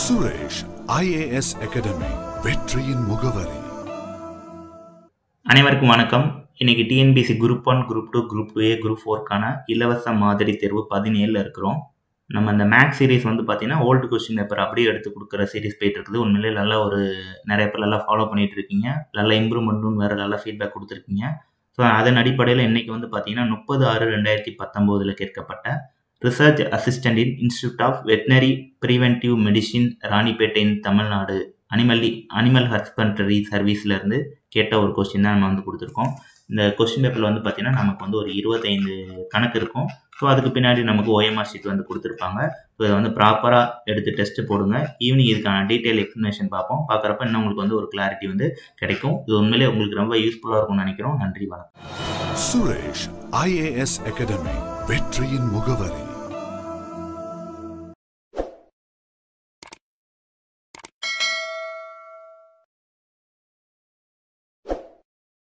Suresh IAS academy வெற்றியின் முகவரி அனைவருக்கும் வணக்கம் இன்னைக்கு TNPSC group one group two group two A group ஃபோர்க்கான இலவச மாதிரி தேர்வு பதினேழில் இருக்கிறோம் நம்ம இந்த மேக்ஸ் சீரிஸ் வந்து பார்த்தீங்கன்னா ஓல்டு கொஸ்டின் பேப்பர் அப்படியே எடுத்து கொடுக்குற சீரிஸ் போயிட்டு இருக்குது உண்மையிலே நல்ல ஒரு நிறைய பேர் நல்லா ஃபாலோ பண்ணிட்டு இருக்கீங்க நல்ல இம்ப்ரூவ்மெண்ட்டும் வேறு நல்ல ஃபீட்பேக் கொடுத்துருக்கீங்க ஸோ அதன் அடிப்படையில் இன்னைக்கு வந்து பார்த்தீங்கன்னா முப்பது ஆறு ரெண்டாயிரத்தி பத்தொம்போதில் கேட்கப்பட்ட research assistant in institute of veterinary preventive medicine Ranipet in Tamil Nadu animal animal husbandry சர்வீஸ்லேருந்து கேட்ட ஒரு கொஸ்டின் தான் நம்ம வந்து கொடுத்துருக்கோம் இந்த கொஸ்டின் பேப்பரில் வந்து பார்த்தீங்கன்னா நமக்கு வந்து ஒரு இருபத்தைந்து கணக்கு இருக்கும் ஸோ அதுக்கு பின்னாடி நமக்கு ஓஎம்ஆர் ஷீட் வந்து கொடுத்துருப்பாங்க ஸோ இதை வந்து ப்ராப்பராக எடுத்து டெஸ்ட்டு போடுங்க ஈவினிங் இதுக்கான டீட்டெயில் எக்ஸ்ப்ளனேஷன் பார்ப்போம் பார்க்குறப்ப இன்னும் உங்களுக்கு வந்து ஒரு கிளாரிட்டி வந்து கிடைக்கும் இது உண்மையிலே உங்களுக்கு ரொம்ப யூஸ்ஃபுல்லாக இருக்கும்னு நினைக்கிறோம் நன்றி வணக்கம் சுரேஷ் ஐஏஎஸ் அகாடமி வெற்றியின் முகவரி